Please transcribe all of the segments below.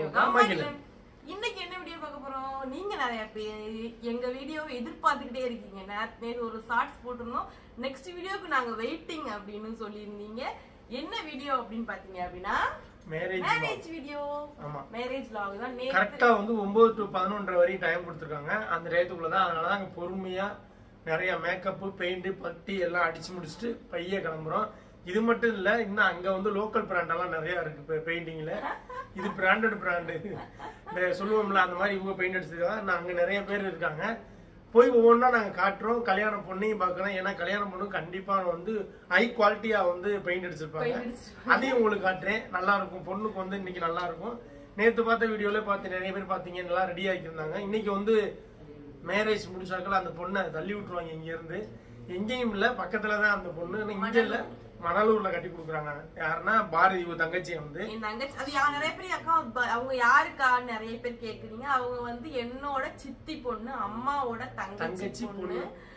காமாக்கில இன்னைக்கு என்ன வீடியோ பார்க்க போறோம் நீங்க நிறைய பேர் எங்க வீடியோவை எதிர்பார்த்துக்கிட்டே இருக்கீங்க நேத்து நேத்து ஒரு ஷார்ட்ஸ் போட்டிருந்தோம் நெக்ஸ்ட் வீடியோக்கு நாங்க வெயிட்டிங் அப்படின்னு சொல்லியிருந்தீங்க என்ன வீடியோ அப்படின்னு பாத்தீங்க அப்படின்னா மேரேஜ் மேரேஜ் வீடியோ ஆமா மேரேஜ் vlog தான் நேத்து கரெக்டா வந்து ஒன்பது டு பதினொன்றரை வரையும் டைம் கொடுத்துருக்காங்க அந்த டயத்துக்குள்ள தான் அதனால தான் அங்க பொறுமையா நிறைய மேக்கப்பு பெயிண்ட் பட்டி எல்லாம் அடிச்சு முடிச்சுட்டு பைய கிளம்புறோம் இது மட்டும் இல்ல இன்னும் அங்க வந்து லோக்கல் பிராண்ட் எல்லாம் நிறைய இருக்கு பெயிண்டிங்ல இது பிராண்டட் பிராண்டு சொல்லுவோம்ல அந்த மாதிரி இவங்க பெயிண்ட் அடிச்சிருக்காங்க இன்னும் அங்க நிறைய பேர் இருக்காங்க போய் ஒவ்வொன்றா நாங்க காட்டுறோம் கல்யாண பொண்ணையும் பார்க்கறோம் ஏன்னா கல்யாண பொண்ணு கண்டிப்பா வந்து ஹை குவாலிட்டியா வந்து பெயிண்ட் அடிச்சிருப்பாங்க Paint அடிச்சிருப்பாங்க. அதையும் உங்களுக்கு காட்டுறேன் நல்லா இருக்கும் பொண்ணுக்கு வந்து இன்னைக்கு நல்லா இருக்கும் நேத்து பார்த்த வீடியோல பார்த்து நிறைய பேர் பார்த்தீங்க நல்லா ரெடி ஆகியிருந்தாங்க இன்னைக்கு வந்து மேரேஜ் முடிச்சாக்கல அந்த பொண்ணை தள்ளி விட்டுருவாங்க இங்க இருந்து எங்கேயும் இல்ல பக்கத்துல தான் அந்த பொண்ணு ஆனா இங்க இல்ல மணலூர்ல கட்டி கொடுக்குறாங்க யாருன்னா பாரதி இவ தங்கச்சி வந்து என் தங்கச்சி அது யா- நிறைய பேர் அக்கா ப- அவங்க யாருக்கான்னு நிறைய பேர் கேக்குறீங்க அவங்க வந்து என்னோட சித்தி பொண்ணு அம்மாவோட தங்கச்சி தங்கச்சி பொண்ணு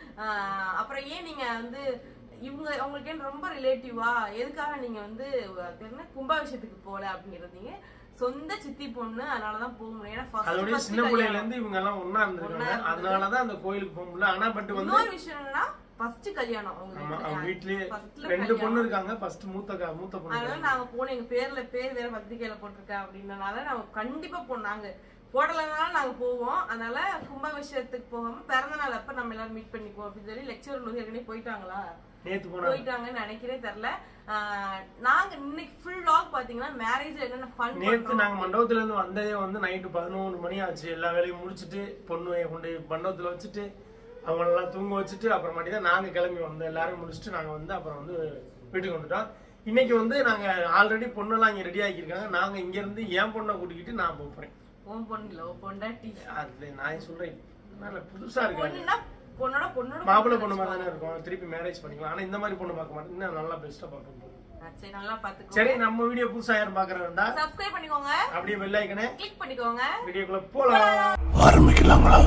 ஆஹ் அப்புறம் ஏன் நீங்க வந்து இவங்க அவங்களுக்கு ஏன் ரொம்ப ரிலேட்டிவா எதுக்காக நீங்க வந்து அது என்ன கும்பாபிஷேகத்துக்கு போல அப்படிங்கிறதீங்க சொந்த சித்தி பொண்ணு அதனாலதான் போக முடியும் ஏன்னா first அதோடய first சின்ன பிள்ளையில கல்யாணம். இருந்து இவங்க எல்லாம் ஒண்ணா இருந்திருக்காங்க அதனாலதான் அந்த கோயிலுக்கு போக முடியல ஆனா பட் வந்து இன்னொரு விஷயம் என்னன்னா ஃபர்ஸ்ட் கல்யாணம் அவங்க ஆமா வீட்டுல. அவங்க வீட்லயே Firstல ரெண்டு கல்யாணம். பொண்ணு இருக்காங்க ஃபர்ஸ்ட் மூத்த க- மூத்த பொண்ணு அதனால நாங்க போனோம் எங்க பேர்ல பேர் வேற பத்திரிக்கையில போட்டிருக்கா அப்படின்றனால நாங்க கண்டிப்பா போனோம் நாங்க போடலைனாலும் நாங்க போவோம் அதனால கும்பாபிஷேகத்துக்கு போகாம பிறந்த நாள் அப்ப நம்ம எல்லாரும் மீட் பண்ணிக்குவோம் அப்படின்னு சொல்லி லெக்சர் வந்து ஏற்கனவே போயிட்டாங்களா நேத்து போனாங்க போயிட்டாங்கன்னு நினைக்கிறேன் தெரியல ஆஹ் நாங்க இன்னைக்கு ஃபுல் லாக் பாத்தீங்கன்னா மேரேஜ்ல என்னென்ன ஃபன் நேத்து நாங்க மண்டபத்துல இருந்து வந்ததே வந்து நைட்டு பதினொன்று மணி ஆச்சு எல்லா வேலையும் முடிச்சிட்டு பொண்ணு கொண்டு போய் மண்டபத்துல வச்சுட்டு அவங்களெல்லாம் தூங்க வச்சுட்டு அப்புறமாட்டி தான் நாங்க கிளம்பி வந்தோம் எல்லாரும் முடிச்சுட்டு நாங்க வந்து அப்புறம் வந்து வீட்டுக்கு வந்துட்டோம் இன்னைக்கு வந்து நாங்க ஆல்ரெடி பொண்ணெல்லாம் இங்க ரெடி ஆக்கியிருக்காங்க நாங்க இங்க இருந்து என் பொண்ணை கூட்டிக்கிட்டு நான் போறேன் ஓம் பொண்ணு இல்ல ஓ பொண்டாட்டி அது நான் சொல்றேன் நல்ல புதுசா இருக்காங்க பொண்ணுன்னா பொண்ணோட பொண்ணோட மாப்பிள்ளை பொண்ணு மாதிரி தானே இருக்கும் திருப்பி மேரேஜ் பண்ணிக்கலாம் ஆனா இந்த மாதிரி பொண்ணு பார்க்க மாட்டேன் இன்னும் நல்லா பெஸ்டா பார்ப்போம் ஆ, சரி நல்லா பாத்துக்கோ சரி நம்ம வீடியோ புதுசா யாரும் பாக்குறதா சப்ஸ்கிரைப் பண்ணிக்கோங்க அப்படியே பெல் ஐக்கனே கிளிக் பண்ணிக்கோங்க வீடியோக்குள்ள போலாம் ஆரம்பிக்கலாங்களா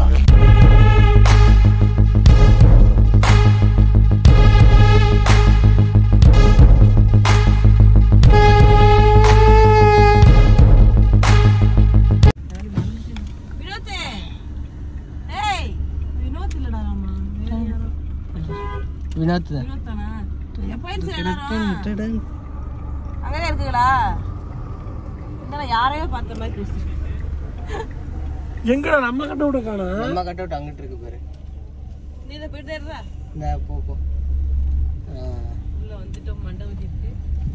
வினோத் ஏய் வினோத் இல்லடா ஆமா வேற யாரோ வினோத் வினோத் தானா எப்போ ஆயிடுச்சு எல்லாரும் அங்கதான் இருக்குங்களா என்னடா யாரையோ பார்த்த மாதிரி பேசு எங்கடா நம்ம கட்ட விட காணும் நம்ம கட் அவுட் அங்கிட்டு இருக்கு பாரு நீ இதை போயிட்டு இருடா இந்த போ போ ஆ, உள்ள வந்துட்டோம் மண்டபத்திற்கு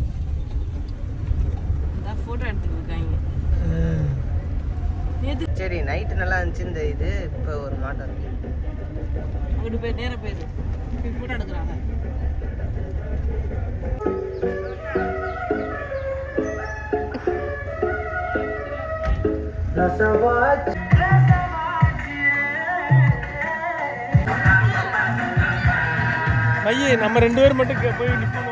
இதான் போட்டோ எடுத்துட்டு இருக்காங்க நேத்து சரி நைட்டு நல்லா இருந்துச்சு இந்த இது இப்போ ஒரு மாட்டம் இருக்கு அங்கிட்டு போய் நேரா போயிரு போய் போட்டோ எடுக்கிறாங்க மையே நம்ம ரெண்டு பேரும் மட்டும் கே- போய் நிப்போம்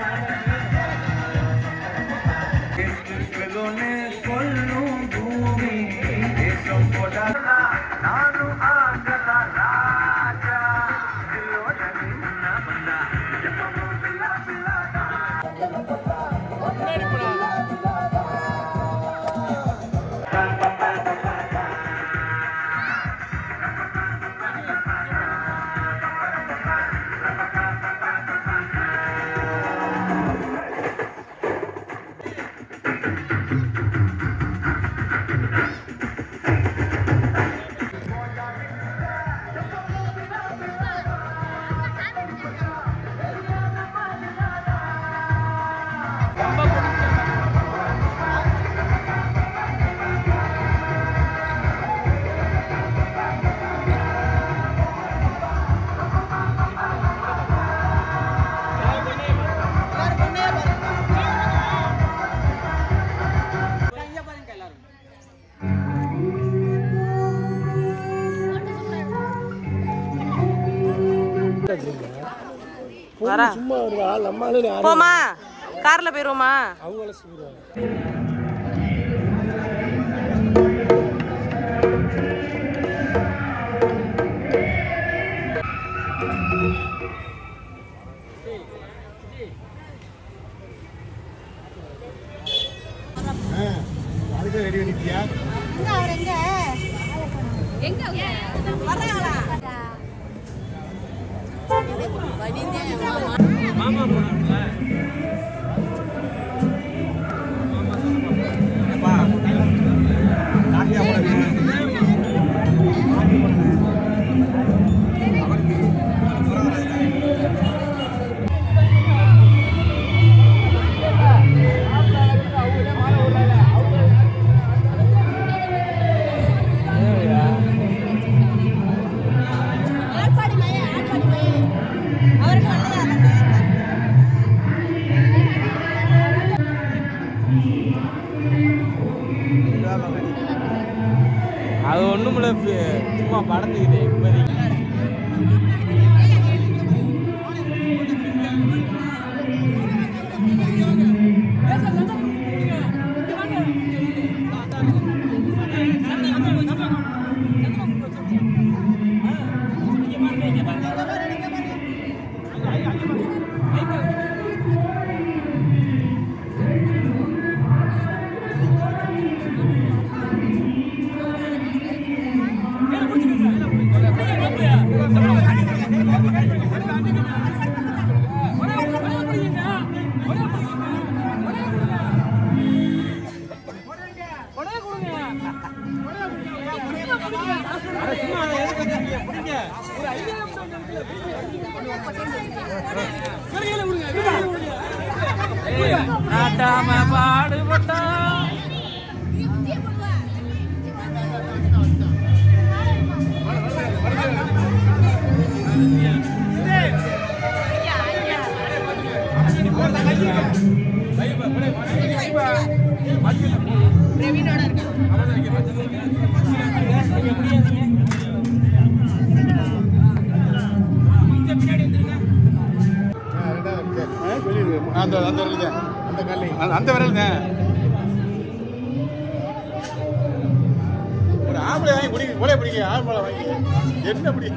வரா சும்மா வருவா நம்ம ஆளு யாரும் போமா கார்ல போயிருவோமா அவங்கள சொல்லுவாங்க அதுக்கு ரெடி பண்ணிட்டியா அது ஒண்ணுமில்ல பி- சும்மா படந்துக்குது இப்போதைக்கு நாட்டாம பாடுபட்டா அந்த அந்த விரல் தான் அந்த கல்லை அந்த விரல் தான் ஒரு ஆம்பளை வாங்கி பிடிக்க போலே பிடிக்க ஆம்பளை வாங்கி என்ன பிடி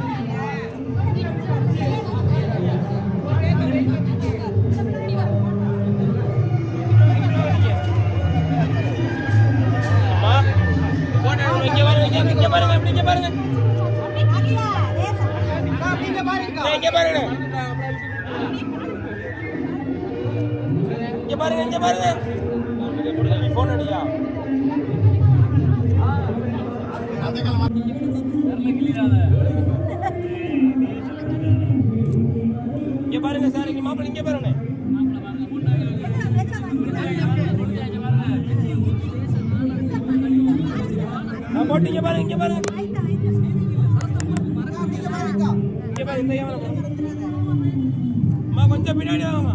இங்க பாருங்க இங்க- இங்க பாருங்க இப்படி இங்க பாருங்க ஏய், இங்க பாருங்க இங்க பாருங்க இங்க பாருங்க நீ போன் அடியா இங்க பாருங்க சார் இங்க மாப்பிள்ளை இங்க பாருங்க நான் போட்டு இங்க பாருங்க இங்க பாருங்க இங்க பாருங்க இந்த கேமரா பாருங்க. அம்மா கொஞ்சம் பின்னாடி வாங்கம்மா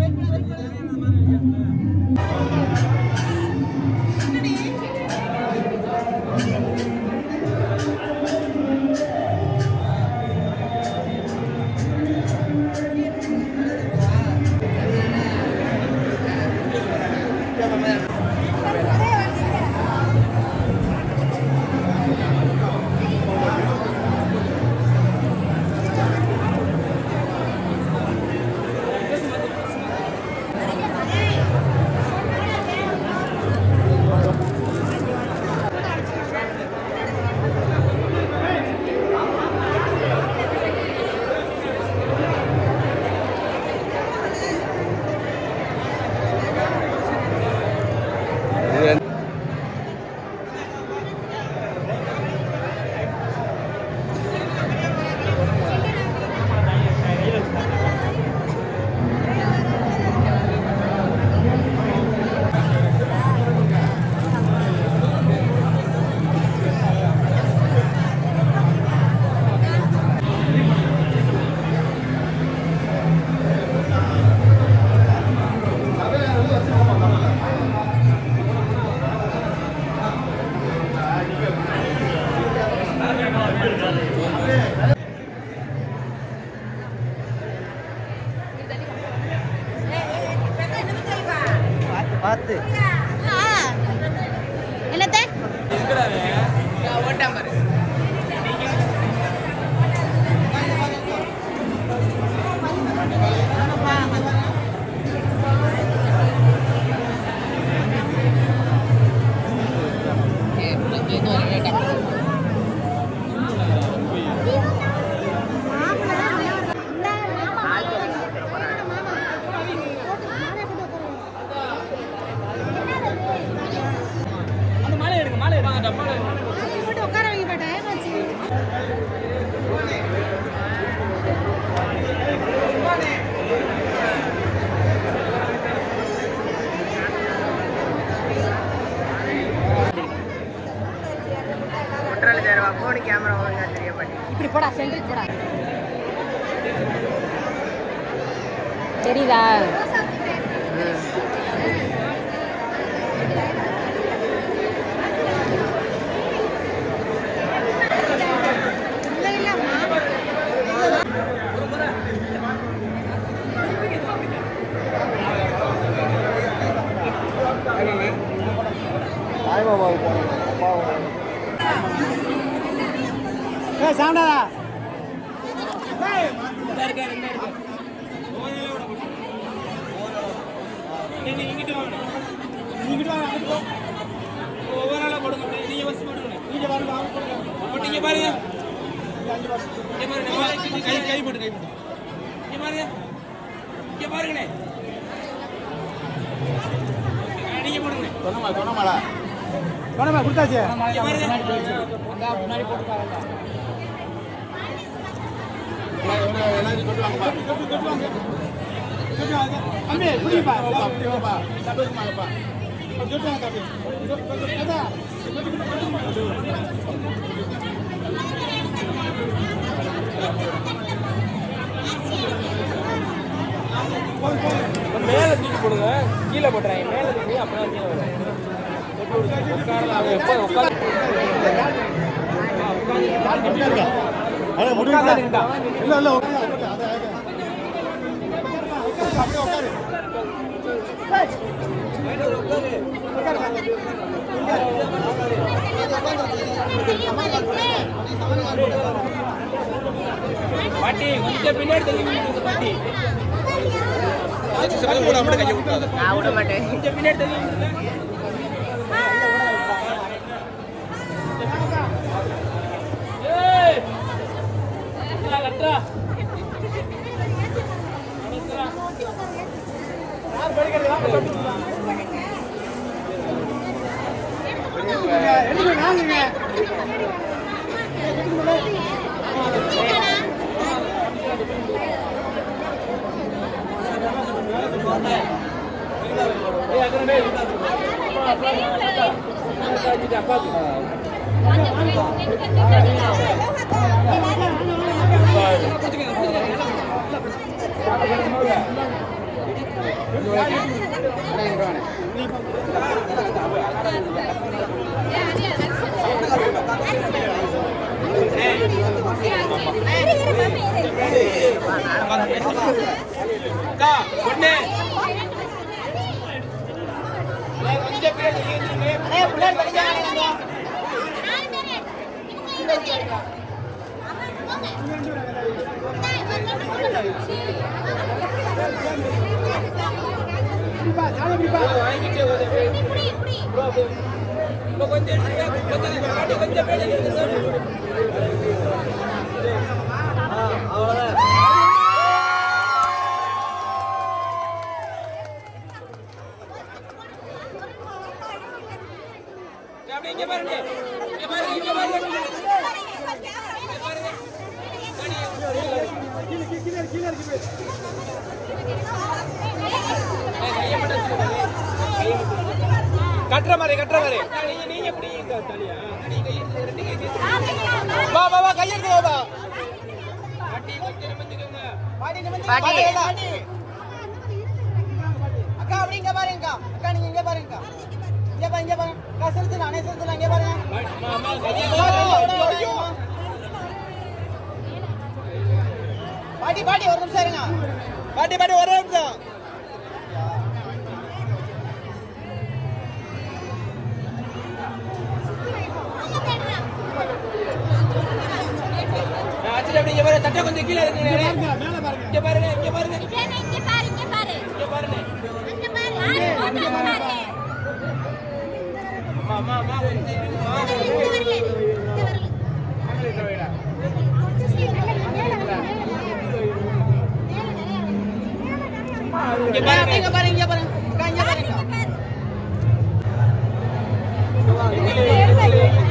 பார்த்து என்னத்தை உட்கார வைக்க டைம் ஆச்சு ஒன்றரை தடவை ஃபோனு கேமரா ஒழுங்கா தெரிய மாட்டேங்குது இப்படி போடா சென்ட்ரிக் போடா தெரியுதா நீங்க இங்கிட்டு வாங்க இங்கிட்டு வாங்க அங்கிட்டு போ ஒவ்வொரு ஆளா கொடுங்க அப்படியே. நீங்க ஃபர்ஸ்ட் போடுங்க நீங்க பாருங்க அவங்க கொடுங்க போட்டு இங்க பாருங்க இங்க பாருங்க மேலே கை கை கை போட்டு கை போட்டு இங்க பாருங்க இங்க பாருங்கண்ணே ஆ, நீங்க போடுங்க சொன்னமா சொன்னமாடா சொன்னமா கொடுத்தாச்சு இங்க பாருங்க எல்லாரும் கொண்டு வாங்கப்பா கொண்டு வாங்க கொண்டு வாங்க அம்மி புடிப்பா அப்படி வாப்பா சப்போஸ் வாங்கப்பா கொண்டு வாங்க தம்பி அதான் மேல தூக்கி போடுங்க கீழே போட்டுறாங்க மேல தூக்கி அப்படியே கீழே வரும் உட்காரலாம் அவங்க எப்போ உட்காந்து அட முடிவு இல்ல இல்ல உட்காரு அத அப்படியே உட்காரு பாட்டி கொஞ்சம் பின்னாடி தள்ளி விட்டுருங்க பாட்டி நான் விட மாட்டேன் கொஞ்சம் பின்னாடி தள்ளி விட்டுருங்க ஏய் லட்ரா லட்ரா ஏய் அக்கறே அப்பாக்கு அக்கா பொண்ணு கொஞ்சம் பின்னாடி தள்ளி வந்துருங்க வாங்கிட்டு இப்போ கொஞ்சம் எடுத்துக்க, கொஞ்சம் பாட்டி கொஞ்சம் பின்னாடி வந்துருங்க. அப்படியே இங்க பாருங்க இங்க பாருங்க இங்க பாருங்க கட்டுற மாதிரி கட்டுற மாதிரி நீங்க நீங்க எப்படி தலியா நீங்க கையை ரெண்டு கை சேர்த்து வா வா வா கையெடுத்து வா பாட்டி கொஞ்சம் நிமிந்துக்கோங்க பாட்டி அக்கா அப்படி இங்க பாருங்கக்கா அக்கா நீங்க இங்க பாருங்கக்கா இங்க பாருங்க இங்க பாருங்க அக்கா செலுத்து நானே செலுத்து இங்க பாருங்க மாமா கையை ஐயோ. பாட்டி பாட்டி ஒரு நிமிஷம் இருங்க பாட்டி பாட்டி ஒரு நிமிஷம் ஆச்சு அப்படி இங்க பாருங்க தட்டை கொஞ்சம் கீழே இருக்குங்க இங்க பாருங்க இங்க பாருங்க இங்க பாருங்க அம்மா அம்மா அம்மா கொஞ்சம் இருங்கம்மா. இங்க பாருங்க இங்க பாருங்க இங்க பாருங்க அக்கா இங்க பாருங்க கீழே, கீழே.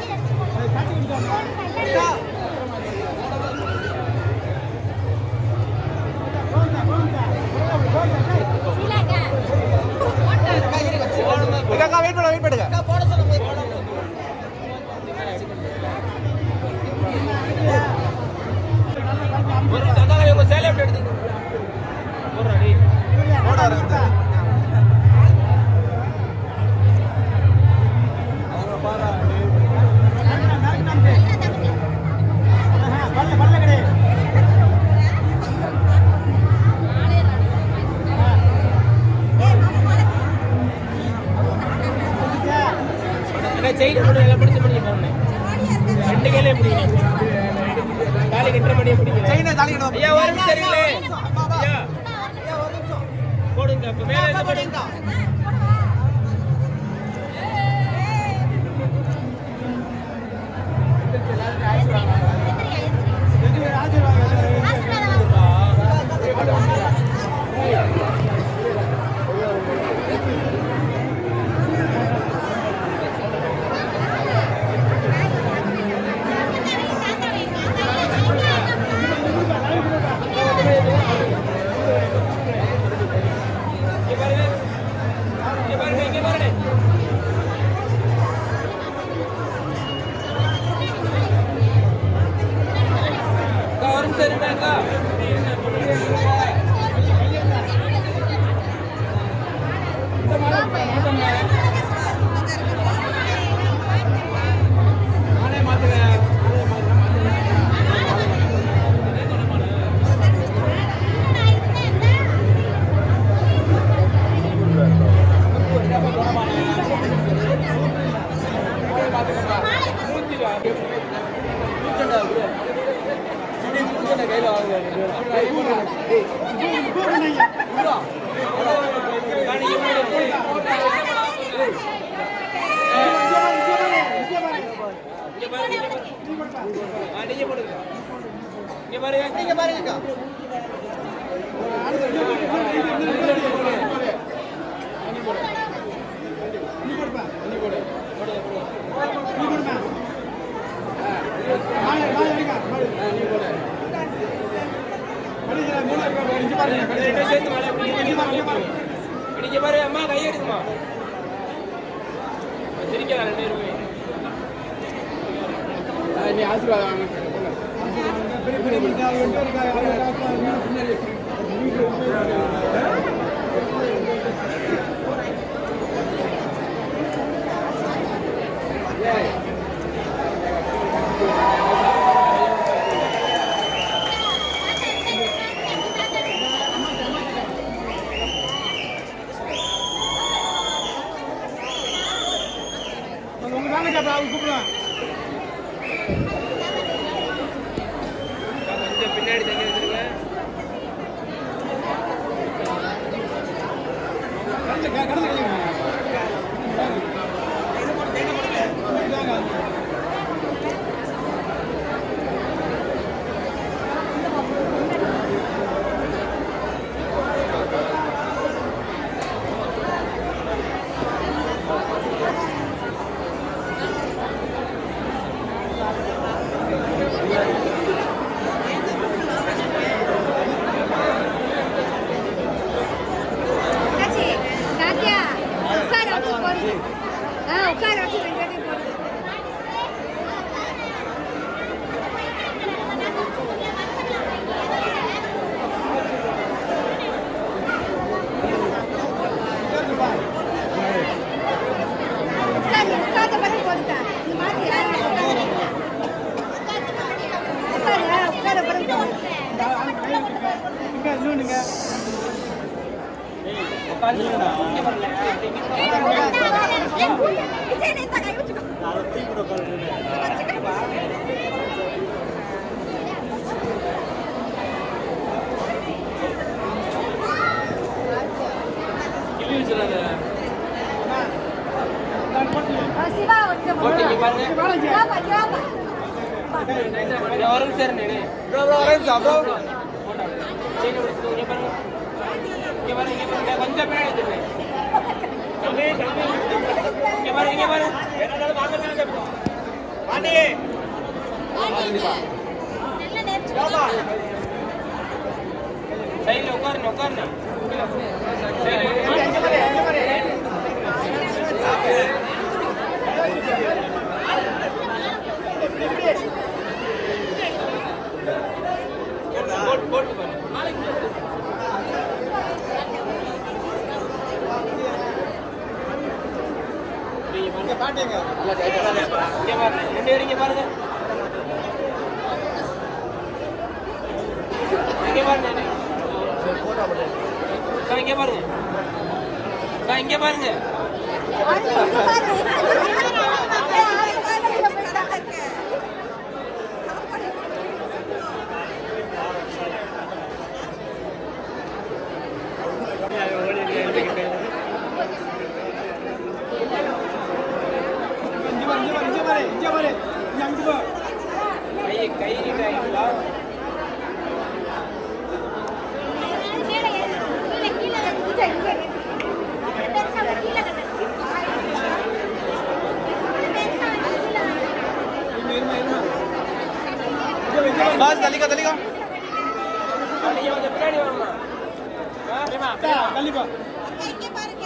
அக்கா வெயிட் பண்ணுங்க வெயிட் பண்ணுங்க போட சொல்ல போய் போட ஒரு சந்தானம் இவங்க சேலை எப்படி எடுத்து போடுறா டேய் போட வரேன் என்ன செயின் போட்டு எல்லாம் பிடிச்ச மணியை போடணும் ரெண்டு கையிலே பிடிக்கணும் தாலி கட்டுற மணியை பிடிக்கணும் செயினை தாலி கட்டுவோம் ஐயா ஒரு நிமிஷம் இருக்கீங்களே ஐயா ஏய், ஒரு நிமிஷம் போடுங்க அப்ப மேல இருந்து போடுங்க இங்க பாருங்க இங்க பாருங்க இங்க பாருங்க அக்கா, ஒரு நிமிஷம் இருங்க அக்கா நானே மாத்துறேன் இங்க பாருங்க இங்க பாருங்க ஆ, நீங்க போடுங்க இங்க பாருங்க நீங்க பாருங்கக்கா ரெண்டு சேர்த்து மேலே பிடிங்க. பிடிங்க பாரு அம்மா கை எடுக்குமா சிரிக்கலாம் ரெண்டு பேருமே நீ ஆசீர்வாதம் உங்க வேலைக்கு அப்ப அவங்க கூப்பிடுவேன் கொஞ்சம் பின்னாடி தள்ளி வந்துருங்க கடந்து கடந்து காச்சி, காத்தியா, உட்கார வச்சு போடு. ஆ, உட்கார வச்சு ரெண்டு பேரையும் போடு. உட்காரு, உட்கார்ந்த பிறகு போடுங்க. இந்த மாதிரி யாரும் உட்காரு. உட்காரு, உட்கார்ந்த பிறகு போடு. இங்க இன்னொன்னுங்க கிள்ளி வச்சிடாத ஆ, சிவா வந்து போட்டு இங்க பாருங்க சிவாப்பா, சிவாப்பா. இங்க ஒரு நிமிஷம் இருங்க ப்ரோ ப்ரோ ஒரே நிமிஷம் ப்ரோ போட்டா செயின் பிடிச்சிக்கோ இங்க பாருங்க இங்க பாருங்க இங்க பாருங்க கொஞ்சம் பின்னாடி வச்சிருக்கேன் தம்பி தம்பி இங்க பாருங்க இங்க பாருங்க என்னால வாங்க சைடுல உட்காருங்க உட்காருங்க போட்டு போட்டு பாருங்க இங்க பாட்டுங்க இங்க பாருங்க ரெண்டு பேரும் இங்க பாருங்க இங்க பாருங்க அக்கா, இங்க பாருங்க அக்கா, இங்க பாருங்க இங்க பாரு இங்க பாரு இங்க பாரு இங்க பாரு இங்க அங்க போ கை கை நீட்டாங்களா இங்க இருமா இருமா இங்க வா, இங்க பாஸ் தள்ளிக்கோ தள்ளிக்கோ நீங்க கொஞ்சம் பின்னாடி வரணுமா ஆ, சரிம்மா, தள்ளி போ இங்க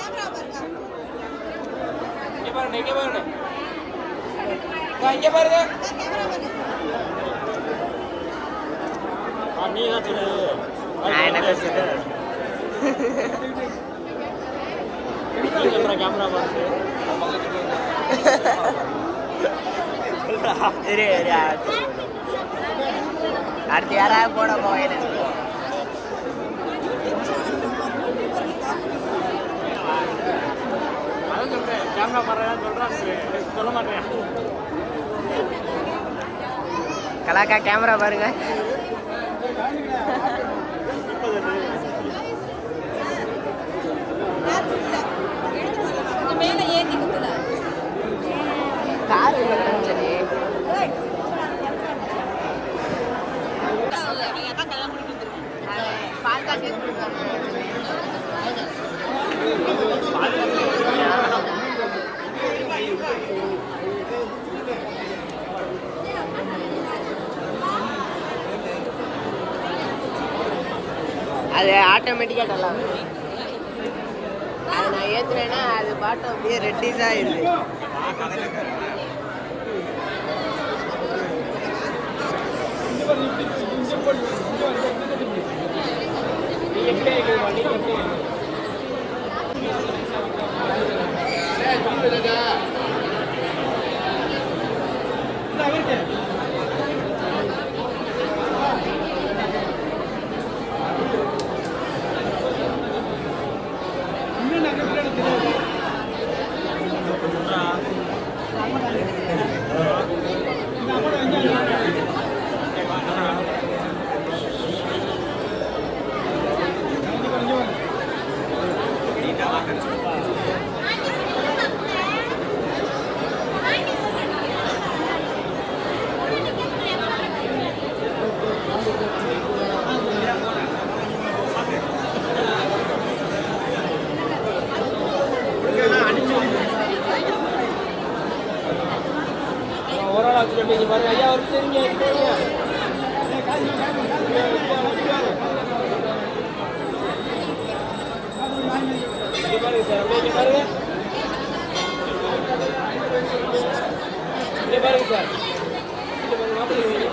பாருங்க இங்க பாருங்க அக்கா, இங்க பாருங்க நான் என்ன பேசுறது இரு இரு அடுத்து. அடுத்து யாராவது போட போவேன் கலாக்கா கேமரா பாருங்க கார் சரி பால் காட்டி அது ஆட்டோமேட்டிக்காக நல்லா வரும். அது நான் ஏத்துனேன்னா அது பாட்டம் அப்படியே ரெட்டிஸாக ஆயிடுது நீங்க எப்படி இருக்கீங்க நீங்க எப்படி இந்த அவருக்கு இன்னும் நிறைய பேர் எனக்கு தெரியாது இந்த அம்மாவோட எங்க இருக்கு? இங்க பாரு, இங்க பாரு. ஒரு ஆள் வச்சு நீங்க பாருங்க ஐயா ஒரு சரிங்க சரிங்க ஏய், காசு வாங்கு, காசு வாங்கு, காசு வாங்கு. காசு வாங்கி இங்க பாருங்க சார் அப்படியே இங்க பாருங்க இங்க பாருங்க சார் இங்க பாருங்க மாப்பிள்ளை இங்க.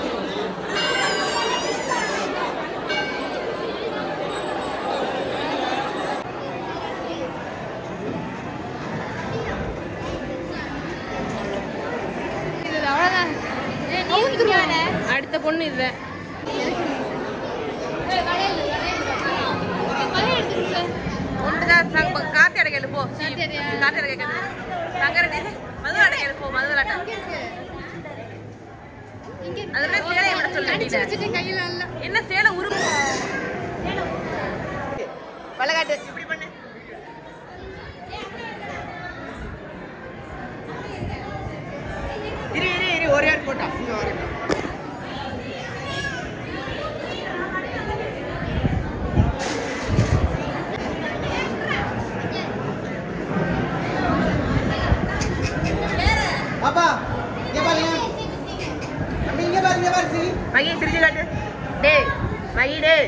அடுத்த பொண்ணு இது ஒன்றுதான் காத்தி அடை எழுப்போ காத்தி அடை கேட்குது சங்கரடி மது அடை எழுப்போ மது அடை அதெல்லாம் சேலையை விட சொல்ல என்ன சேலை உருவ பழகாட்டு இப்படி பண்ணு இரு இரு இரு ஒரே ஆள் போட்டா இங்க வரட்டும் பாப்பா இங்க பாருங்க மகி சிரிச்சு காட்டு டேய் மகி டேய்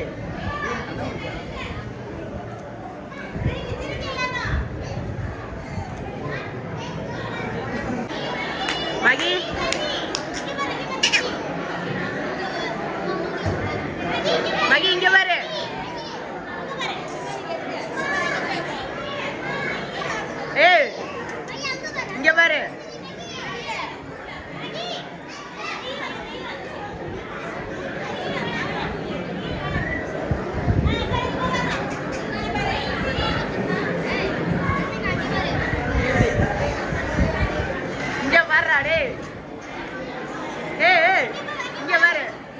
மகி மகி இங்க பாரு ஏய் இங்க பாரு இங்க பாருடா டேய் ஏய் ஏய் இங்க பாரு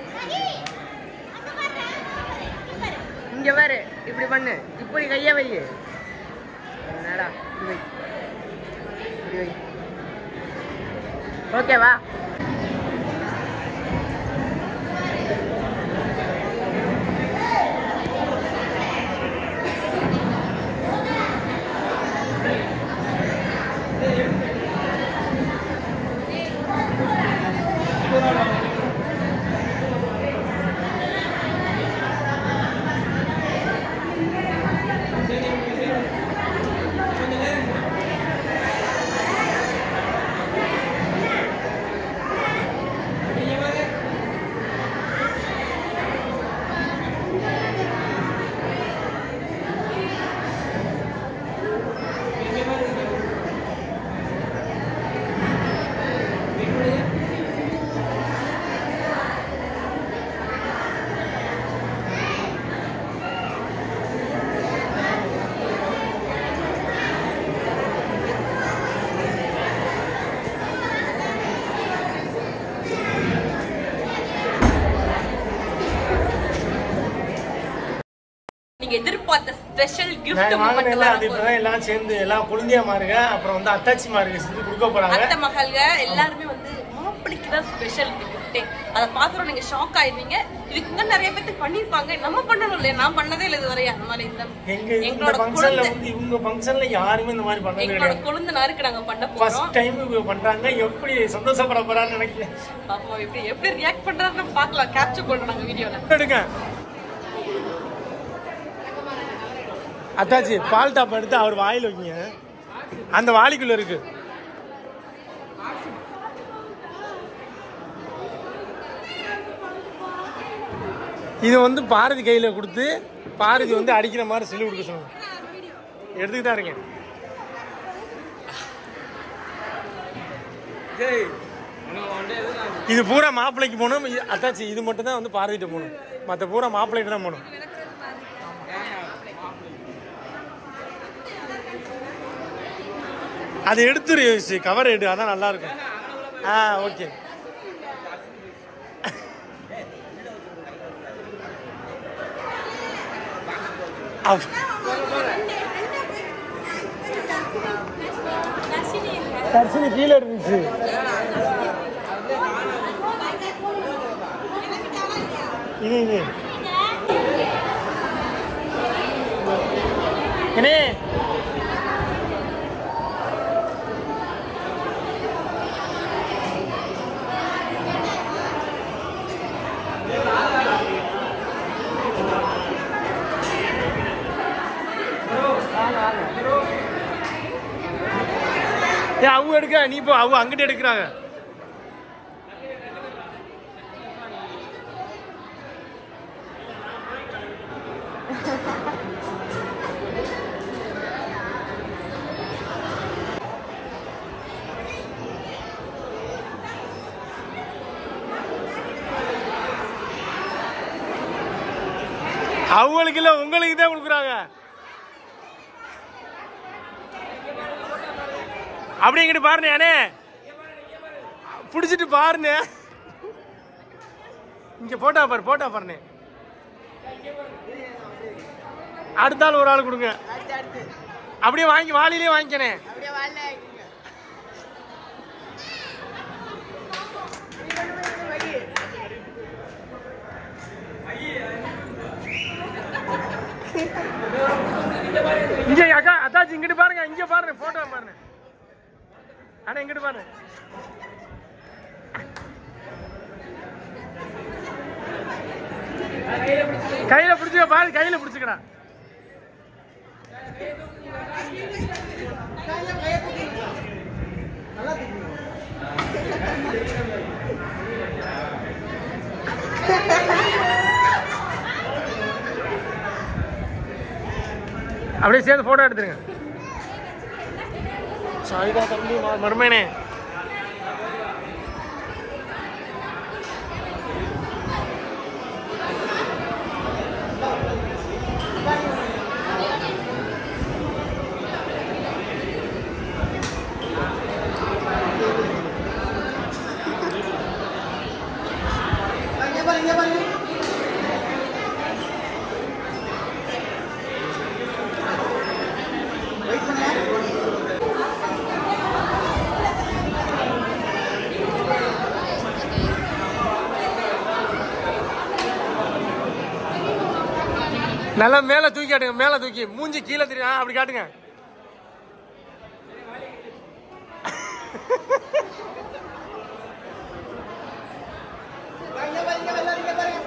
இங்க பாரு இப்படி பண்ணு இப்படி கைய வை என்னடா இப்படி வை இப்படி வை ஓகேவா நீங்க எதிர்பார்த்த ஸ்பெஷல் கிஃப்ட் நான் வாங்கினேன்ல அது மட்டும் இப்பதான் எல்லாம் சேர்ந்து எல்லாம் குழந்தையா மாருங்க அப்புறம் வந்து அத்தாச்சி மாருங்க செஞ்சு கொடுக்க போறாங்க அத்தை மகள்க எல்லாருமே வந்து மாப்பிளைக்கு தான் ஸ்பெஷல் கிஃப்டே அதை பார்த்துறோம் நீங்க ஷாக் ஆயிருவீங்க இதுக்கு முன்னாடி நிறைய பேருக்கு பண்ணிருப்பாங்க நம்ம பண்ணணும் இல்லையா நான் பண்ணதே இல்லை இதுவரை அந்த மாதிரி இந்த எங்க இந்த எங்களோட ஃபங்க்ஷன்ல குழந்தை வந்து இவங்க ஃபங்க்ஷன்ல யாருமே இந்த மாதிரி பண்ணது எங்களோட கிடையாது கொழுந்தனாருக்கு நாங்க பண்ண போறோம் ஃபர்ஸ்ட் டைம் இவங்க பண்றாங்க எப்படி சந்தோஷப்பட போறான்னு நினைக்கிறேன் பாப்போம் எப்படி எப்படி ரியாக்ட் பண்றாருன்னு பார்க்கலாம் கேப்சர் பண்றோம் நாங்க வீடியோல எடுங்க அத்தாச்சி பால் டாப் எடுத்து அவர் வாயில் வைங்க அந்த வாளிக்குள்ள இருக்கு இது வந்து பாரதி கையில கொடுத்து பாரதி வந்து அடிக்கிற மாதிரி சொல்லி கொடுக்க சொல்லுங்க எடுத்துக்கிட்டா இருக்கேன் இது பூரா மாப்பிள்ளைக்கு போகணும் இ- அத்தாச்சி இது மட்டும் தான் வந்து பாரதிட்ட போகணும் மற்ற பூரா மாப்பிள்ளைகிட்ட தான் போகணும் அது எடுத்துரு கவர் எடு அதான் நல்லா இருக்கும் ஆ ஓகே தர்ஷினி கீழே இருந்துச்சு இது இது என்னே ஏ அவங்க எடுக்க நீ போ அவங்க அங்கிட்டு எடுக்கிறாங்க அவங்களுக்கு இல்ல உங்களுக்கு தான் கொடுக்குறாங்க அப்படி இங்கிட்டு பாருண்ணே அண்ணே பிடிச்சிட்டு பாருண்ணே இங்க போட்டா பாரு போட்டா பாருண்ணே அடுத்த ஆள் ஒரு ஆள் கொடுங்க அப்படியே வாங்கி வாளியிலே வாங்கிக்கணே அப்படியே வாழ இங்க அக்கா அத்தாச்சி இங்கிட்டு பாருங்க இங்க பாருங்க போட்டோ பாருங்க அண்ணா இங்கிட்டு பாருங்க கையில பிடிச்சுக்க பாரு கையில பிடிச்சுக்கடா அப்படியே சேர்ந்து போட்டோ எடுத்துருங்க சாய்தா தம்பி ம- மருமேனே இங்க பாருங்க இங்க பாருங்க வெயிட் பண்ணுங்க நல்லா மேல தூக்கி காட்டுங்க மேல தூக்கி மூஞ்சி கீழே தெரியும் ஆ, அப்படி காட்டுங்க இங்க பாருங்க இங்க பாருங்க இங்க பாருங்க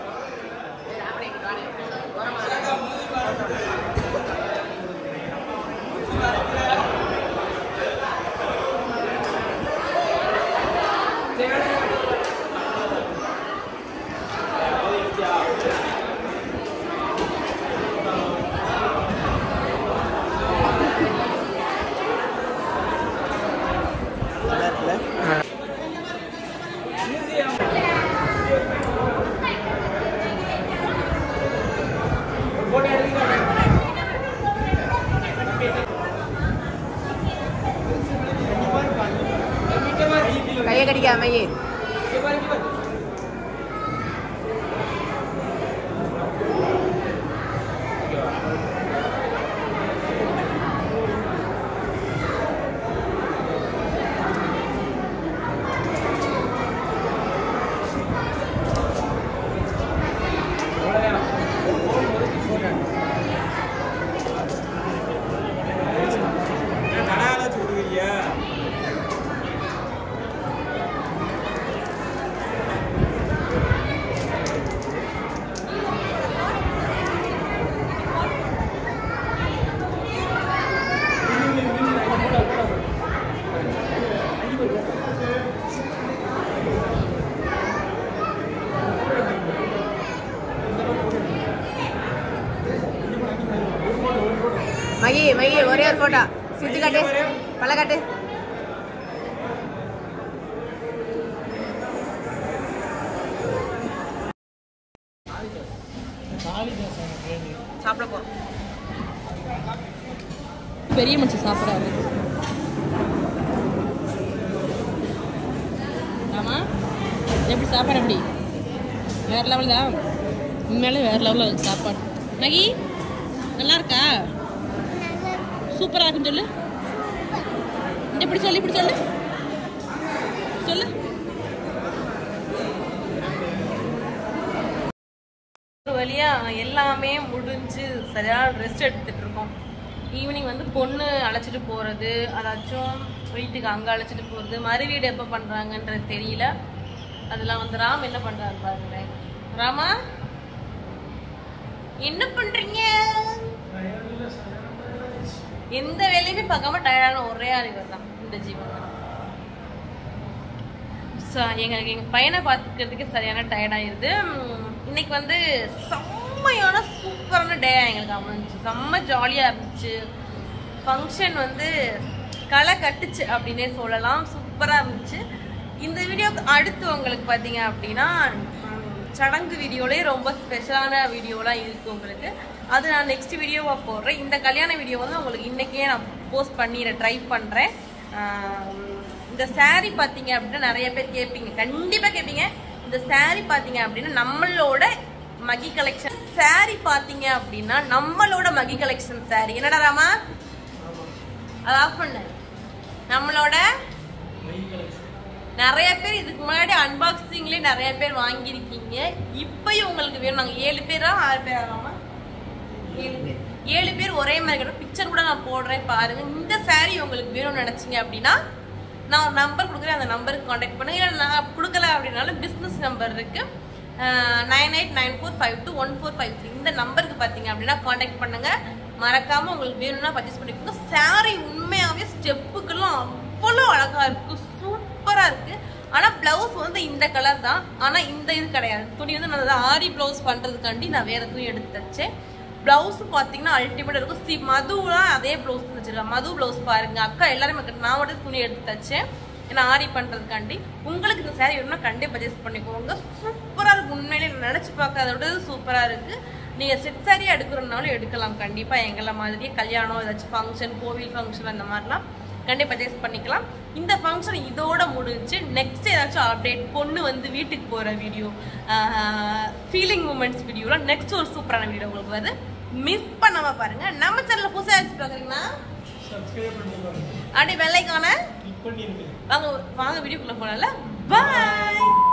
கையை கடிக்காம மையே மகி மகி ஒரே ஒரு போட்டோ சிரிச்சு காட்டு பல்ல காட்டு சாப்பிட போறோம் பெரிய மனுஷன் சாப்பிட்றாரு ஆமா எப்படி சாப்பாடு எப்படி வேற லெவல் தான் உண்மையாலே வேற லெவலில் இருக்கு சாப்பாடு நகி நல்லா இருக்கா சூப்பரா இருக்குன்னு சொல்லு எப்படி சொல்லு இப்படி சொல்லு சொல்லு ஒரு வழியா எல்லாமே முடிஞ்சு சரியான ரெஸ்ட் எடுத்துட்டு இருக்கோம் ஈவினிங் வந்து பொண்ணு அழைச்சிட்டு போறது அதாச்சும் வீட்டுக்கு அங்க அழைச்சிட்டு போறது மறு வீடு எப்போ பண்றாங்கன்றது தெரியல அதெல்லாம் வந்து ராம் என்ன பண்றாரு பாருங்களேன் ராமா என்ன பண்றீங்க எந்த வேலையுமே பார்க்காம டயர்டான ஒரே ஆள் இவர் தான் இந்த ஜீவன் தான் ஸோ எங்களுக்கு எங்கள் பையனை பார்த்துக்கிறதுக்கு சரியான டயர்ட் ஆயிருது உம், இன்னைக்கு வந்து செம்மையான சூப்பரான டே எங்களுக்கு அமைஞ்சிச்சு செம்ம ஜாலியாக இருந்துச்சு ஃபங்க்ஷன் வந்து களை கட்டுச்சு அப்படின்னே சொல்லலாம் சூப்பராக இருந்துச்சு இந்த வீடியோக்கு அடுத்து உங்களுக்கு பார்த்தீங்க அப்படின்னா உம், சடங்கு வீடியோலே ரொம்ப ஸ்பெஷலான வீடியோலாம் இருக்குது உங்களுக்கு அது நான் நெக்ஸ்ட் வீடியோவாக போடுறேன் இந்த கல்யாண வீடியோ வந்து உங்களுக்கு இன்றைக்கே நான் போஸ்ட் பண்ணிட ட்ரை பண்ணுறேன் இந்த saree பார்த்தீங்க அப்படின்னா நிறைய பேர் கேட்பீங்க கண்டிப்பாக கேட்பீங்க இந்த saree பார்த்தீங்க அப்படின்னா நம்மளோட மகி கலெக்ஷன் saree பார்த்தீங்க அப்படின்னா நம்மளோட மகி கலெக்ஷன் saree என்னடா ராமா அதை ஆஃப் பண்ணு நம்மளோட நிறைய பேர் இதுக்கு முன்னாடி அன்பாக்சிங்லேயே நிறைய பேர் வாங்கியிருக்கீங்க இப்பயும் உங்களுக்கு வேணும் நாங்கள் ஏழு பேரா ஆறு பேரா ராமா ஏழு பேர் ஏழு பேர் ஒரே மாதிரி கிட்ட பிக்சர் கூட நான் போடுறேன் பாருங்க இந்த saree உங்களுக்கு வேணும்னு நினைச்சீங்க அப்படின்னா நான் ஒரு நம்பர் கொடுக்குறேன் அந்த நம்பருக்கு காண்டாக்ட் பண்ணுங்க இல்லை நான் கொடுக்கல அப்படின்னாலும் பிஸ்னஸ் நம்பர் இருக்கு nine eight nine four five two one four five three இந்த நம்பருக்கு பார்த்தீங்க அப்படின்னா காண்டாக்ட் பண்ணுங்க மறக்காம உங்களுக்கு வேணும்னா பர்ச்சேஸ் பண்ணிக்கோங்க சாரி உண்மையாவே ஸ்டெப்புக்கெல்லாம் அவ்வளோ அழகா இருக்கு சூப்பரா இருக்கு ஆனா பிளவுஸ் வந்து இந்த கலர் தான் ஆனா இந்த இது கிடையாது துணி வந்து நான் ஆரி பிளவுஸ் பண்றதுக்காண்டி நான் வேற துணி எடுத்து தச்சேன் பிளவுஸ் பாத்தீங்கன்னா அல்டிமேட் இருக்கும் சி மதுலாம் அதே பிளவுஸ் தச்சிருக்கேன் மது பிளவுஸ் பாருங்க அக்கா எல்லாருமே கட்டு- நான் மட்டும் துணி எடுத்து தச்சேன் ஏன்னா ஆரி பண்றதுக்காண்டி உங்களுக்கு இந்த saree வேணும்னா கண்டிப்பா பர்ச்சேஸ் பண்ணிக்கோங்க சூப்பரா இருக்கு உண்மையிலே நினைச்சு பார்க்காத விட சூப்பரா இருக்கு நீங்க செட் சாரியா எடுக்கிறனாலும் எடுக்கலாம் கண்டிப்பா எங்களை மாதிரியே கல்யாணம் ஏதாச்சும் ஃபங்க்ஷன் கோவில் ஃபங்க்ஷன் அந்த மாதிரிலாம் கண்டிப்பா பர்ச்சேஸ் பண்ணிக்கலாம் இந்த ஃபங்க்ஷன் இதோட முடிஞ்சு நெக்ஸ்ட் ஏதாச்சும் அப்டேட் பொண்ணு வந்து வீட்டுக்கு போற வீடியோ ஃபீலிங் மூமெண்ட்ஸ் வீடியோலாம் நெக்ஸ்ட் ஒரு சூப்பரான வீடியோ உங்களுக்கு வருது மிஸ் பண்ணாம பாருங்க நம்ம சேனல்ல புதுசா ஏதாச்சும் பாக்குறீங்கன்னா சப்ஸ்கிரைப் பண்ணிக்கோங்க அப்படியே வெள்ளைக்கான கிளிக் பண்ணிருங்க வாங்க வாங்க வீடியோக்குள்ள போனால பாய்